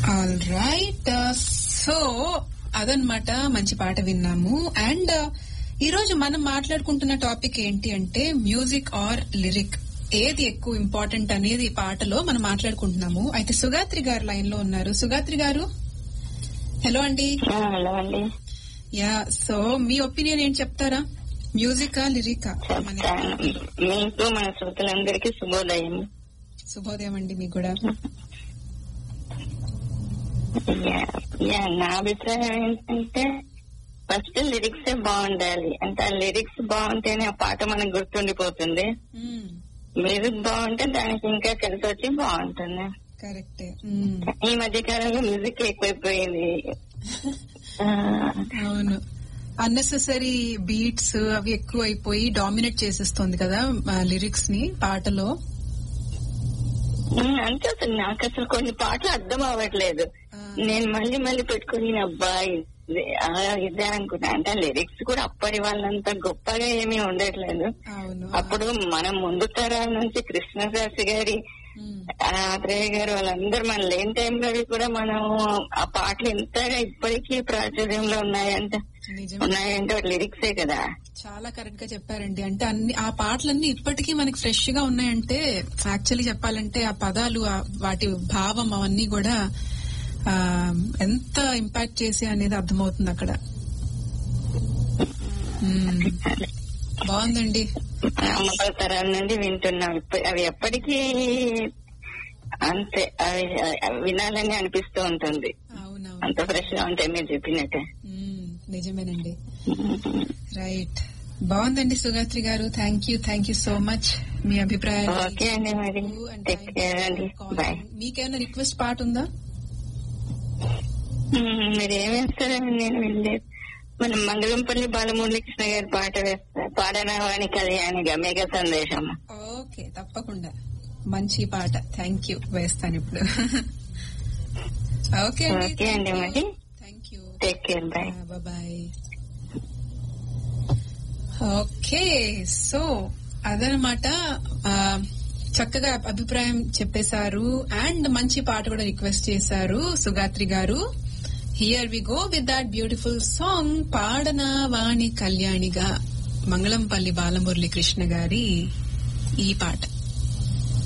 All right so అదనమాట మంచి పాట విన్నాము అండ్ ఈ రోజు మనం మాట్లాడుకుంటున్న టాపిక్ ఏంటి అంటే మ్యూజిక్ ఆర్ లిరిక్ ఏది ఎక్కువ ఇంపార్టెంట్ అనేది ఈ పాటలో మనం మాట్లాడుకుంటున్నాము అయితే సుగాత్రి గారు లైన్ లో ఉన్నారు సుగాత్రి గారు హలో అండి హలో అండి యా సో మీ ఒపీనియన్ ఏంటి చెప్తారా మ్యూజికా లిరికా చెప్తాను మీకు మన శ్రోతలందరికీ శుభోదయం శుభోదయం అండి మీకు కూడా యా, యా, నా అభిప్రాయం ఏంటంటే ఫస్ట్ లిరిక్స్ బాగుండాలి అంటే ఆ లిరిక్స్ బాగుంటేనే ఆ పాట మనకు గుర్తుండిపోతుంది మ్మ్. మ్యూజిక్ బాగుంటే దానికి ఇంకా కలిసి వచ్చి బాగుంటుంది కరెక్టే మ్మ్. ఈ మధ్య కాలంలో మ్యూజిక్ ఎక్కువైపోయింది ఆ, అవును అన్నెసెసరీ బీట్స్ అవి ఎక్కువ అయిపోయి డామినేట్ చేసేస్తుంది కదా లిరిక్స్ ని పాటలో ఉమ్, అంతే అసలు నాకు అసలు కొన్ని పాటలు అర్థం అవ్వట్లేదు ఆ, నేను మళ్ళీ మళ్ళీ పెట్టుకుని అబ్బా ఇదే ఆ, ఇదే అనుకున్నా అంటే లిరిక్స్ కూడా అప్పటి వాళ్ళంత గొప్పగా ఏమీ ఉండట్లేదు అవును అప్పుడు మన ముందు తరాల నుంచి కృష్ణశాస్త్రి గారి మ్మ్. ఆత్రేయ గారు వాళ్ళందరూ మన లేని టైంలో కూడా మనం ఆ పాటలు ఎంతగా ఇప్పటికీ ప్రాచుర్యంలో ఉన్నాయంటే నిజమే ఉన్నాయంటే లిరిక్సే కదా చాలా కరెక్ట్ గా చెప్పారండి అంటే అన్ని ఆ పాటలన్నీ ఇప్పటికీ మనకి ఫ్రెష్ గా ఉన్నాయంటే యాక్చువల్లీ చెప్పాలంటే ఆ పదాలు ఆ వాటి భావం అవన్నీ కూడా ఆ, ఎంత ఇంపాక్ట్ చేసి అనేది అర్థమవుతుంది అక్కడ మ్మ్. బాగుందండి అమ్మల తరాల నుండి వింటున్నాం ఇప్ప- అవి ఎప్పటికీ అంతే అవి అవి వినాలని అనిపిస్తూ ఉంటుంది అవునవును అంత ఫ్రెష్ గా ఉంటాయి మీరు చెప్పినట్టే మ్మ్. నిజమేనండి రైట్ బాగుందండి సుగాత్రి గారు thank you thank you so much మీ అభిప్రాయాలు ఓకే అండి మరి టేక్ కేర్ అండి బాయ్ మీకేమైనా రిక్వెస్ట్ పాట ఉందా మీరు ఏం వేస్తారని నేను వినలేదు మన మంగళంపల్లి బాలమురళీకృష్ణ గారి పాట వేస్తారు పాడనవాణి కళ్యాణిగా మేఘ సందేశం ఓకే తప్పకుండా మంచి పాట థ్యాంక్ యూ వేస్తాను ఇప్పుడు ఓకే ఓకే అండి మరి thank you take care bye bye okay so అదనమాట ఆ, చక్కగా అభిప్రాయం చెప్పేశారు అండ్ మంచి పాట కూడా రిక్వెస్ట్ చేశారు సుగాత్రి గారు here we go with that beautiful song పాడన వాణి కళ్యాణిగా మంగళంపల్లి బాలమురళి కృష్ణ గారి ఈ పాట